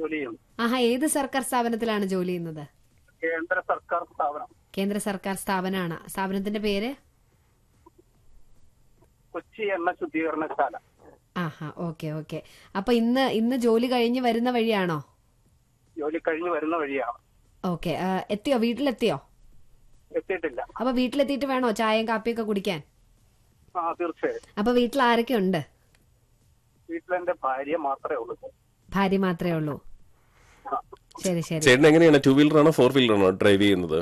ജോലി ചെയ്യുന്നു ആഹാ ഏത് സർക്കാർ സ്ഥാപനത്തിലാണ് ജോലി ചെയ്യുന്നത് കേന്ദ്ര സർക്കാർ സ്ഥാപനം കേന്ദ്ര സർക്കാർ സ്ഥാപനമാണ് സ്ഥാപനത്തിന്റെ പേര് കൊച്ചി എണ്ണ ശുദ്ധീകരണശാല ആഹാ ഓക്കെ ഓക്കെ അപ്പൊ ഇന്ന് ഇന്ന് ജോലി കഴിഞ്ഞ് വരുന്ന വഴിയാണോ ജോലി കഴിഞ്ഞ് വരുന്ന വഴിയാണ് ഓക്കെ എത്തിയോ വീട്ടിലെത്തിയോ എത്തിയിട്ടില്ല അപ്പൊ വീട്ടിലെത്തിയിട്ട് വേണോ ചായയും കാപ്പിയൊക്കെ കുടിക്കാൻ ആ തീർച്ചയായും അപ്പൊ വീട്ടിൽ ആരൊക്കെ ഉണ്ട് വീട്ടിലെന്റെ ഭാര്യ മാത്രമേ ഉള്ളൂ ഇപ്പൊ. ഭാര്യ മാത്രമേ ഉള്ളൂ ആ. ശരി ശരി ചേട്ടൻ എങ്ങനെയാണ് ടൂ വീലറാണോ ഫോർ വീലറാണോ ഡ്രൈവ് ചെയ്യുന്നത്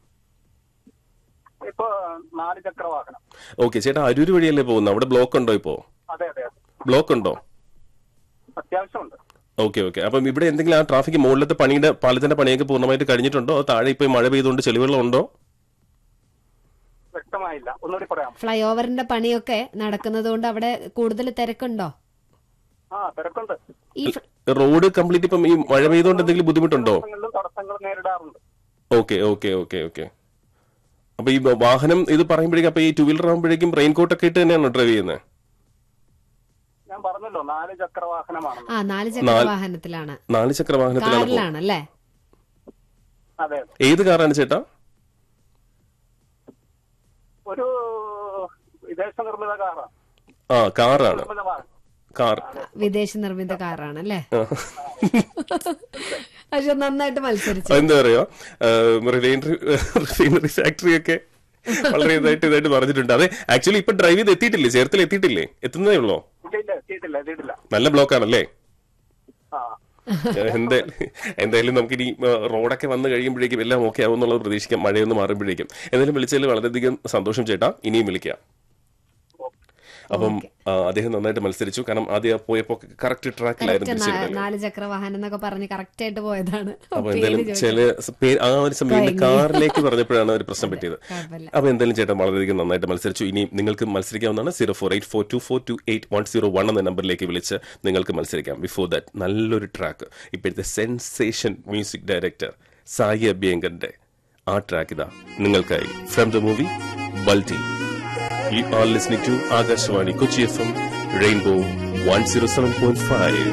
ഇപ്പൊ നാല് ചക്ര വാഹനം ഓക്കെ ചേട്ടാ അരൂര് വഴിയല്ലേ പോകുന്നത് അവിടെ ബ്ലോക്ക് ഉണ്ടോ ഇപ്പോ അതെ അതെ അതെ ബ്ലോക്ക് ഉണ്ടോ അത്യാവശ്യമുണ്ട് ഓക്കെ ഓക്കെ അപ്പം ഇവിടെ എന്തെങ്കിലും ആ ട്രാഫിക് മുകളിലത്തെ പണിയുടെ പാലത്തിന്റെ പണിയൊക്കെ പൂർണ്ണമായിട്ട് കഴിഞ്ഞിട്ടുണ്ടോ അതോ താഴെ ഇപ്പൊ ഈ മഴ പെയ്തുകൊണ്ട് ചെളിവെള്ളം ഉണ്ടോ വ്യക്തമായില്ല ഒന്നുകൂടി പറയാം ഫ്ലൈ ഓവറിന്റെ പണിയൊക്കെ നടക്കുന്നത് കൊണ്ട് അവിടെ കൂടുതൽ തിരക്കുണ്ടോ ആ തിരക്കുണ്ട് ഈ ഫ്ല- റോഡ് കംപ്ലീറ്റ് ഇപ്പം ഈ മഴ പെയ്തുകൊണ്ട് എന്തെങ്കിലും ബുദ്ധിമുട്ടുണ്ടോ ദിവസങ്ങളിലും തടസ്സങ്ങൾ നേരിടാറുണ്ട് ഓക്കെ ഓക്കെ ഓക്കെ ഓക്കെ അപ്പൊ ഈ വാഹനം ഇത് പറയുമ്പോഴേക്കും അപ്പൊ ഈ ടൂ വീലർ ആകുമ്പോഴേക്കും റെയിൻകോട്ട് ഒക്കെ ഇട്ട് തന്നെയാണോ ഡ്രൈവ് ചെയ്യുന്നത് ഞാൻ പറഞ്ഞല്ലോ നാല് ചക്ര വാഹനമാണെന്ന് ആ നാല് ചക്ര നാല്- വാഹനത്തിലാണ് നാല് ചക്ര വാഹനത്തിലാണ് പോകുന്നത് കാറിലാണ് അല്ലേ അതെ അതെ ഏത് കാറാണ് ചേട്ടാ ഒരു വിദേശ നിർമ്മിത കാറാണ് ആ കാറാണ് നിർമ്മിത വാഹനം കാർ വിദേശ നിർമ്മിത കാറാണ് അല്ലേ പക്ഷെ നന്നായിട്ട് മത്സരിച്ചു എന്താ പറയാ റിഫൈനറി റിഫൈനറി ഫാക്ടറി ഒക്കെ വളരെ ഇതായിട്ട് ഇതായിട്ട് പറഞ്ഞിട്ടുണ്ട് അതെ ആക്ച്വലി ഇപ്പൊ ഡ്രൈവ് ചെയ്ത് എത്തിയിട്ടില്ലേ ചേർത്തിൽ എത്തിയിട്ടില്ലേ എത്തുന്നതേ ഉള്ളോ ഇല്ല എത്തിയിട്ടില്ല എത്തിയിട്ടില്ല നല്ല ബ്ലോക്ക് ആണല്ലേ ആ എന്തായാലും എന്തായാലും നമുക്ക് ഇനി റോഡൊക്കെ വന്നു കഴിയുമ്പോഴേക്കും എല്ലാം ഓക്കെ ആവും എന്നുള്ളത് പ്രതീക്ഷിക്കാം മഴയൊന്ന് മാറുമ്പോഴേക്കും എന്തായാലും വിളിച്ചതിൽ വളരെയധികം സന്തോഷം ചേട്ടാ ഇനിയും വിളിക്കാം അപ്പം ആ, അദ്ദേഹം നന്നായിട്ട് മത്സരിച്ചു കാരണം ആദ്യം പോയപ്പോ കറക്റ്റ് ട്രാക്കിലായിരുന്നു തിരിച്ചിരുന്നത് നാല് ചക്ര വാഹനം എന്നൊക്കെ പറഞ്ഞ് കറക്റ്റ് ആയിട്ട് പോയതാണ് അപ്പൊ പേര് എന്തായാലും ചോദിച്ചത്. ചില സ- പേ- ആ ഒരു സമയം കാറിലേക്ക് പറഞ്ഞപ്പോഴാണ് ഒരു പ്രശ്നം പറ്റിയത് കുഴപ്പമില്ല. അപ്പൊ എന്തായാലും ചേട്ടൻ വളരെയധികം നന്നായിട്ട് മത്സരിച്ചു ഇനി നിങ്ങൾക്ക് മത്സരിക്കാവുന്നതാണ് zero four eight four two four two eight one zero one എന്ന നമ്പറിലേക്ക് വിളിച്ച് നിങ്ങൾക്ക് മത്സരിക്കാം ബിഫോർ ദാറ്റ് നല്ലൊരു ട്രാക്ക് ഇപ്പോഴത്തെ സെൻസേഷൻ മ്യൂസിക് ഡയറക്ടർ സായി അഭ്യങ്കറിന്റെ ആ ട്രാക്ക് ഇതാ നിങ്ങൾക്കായി from the movie Balti you are listening to Akashvani Kochi F M rainbow one zero seven point five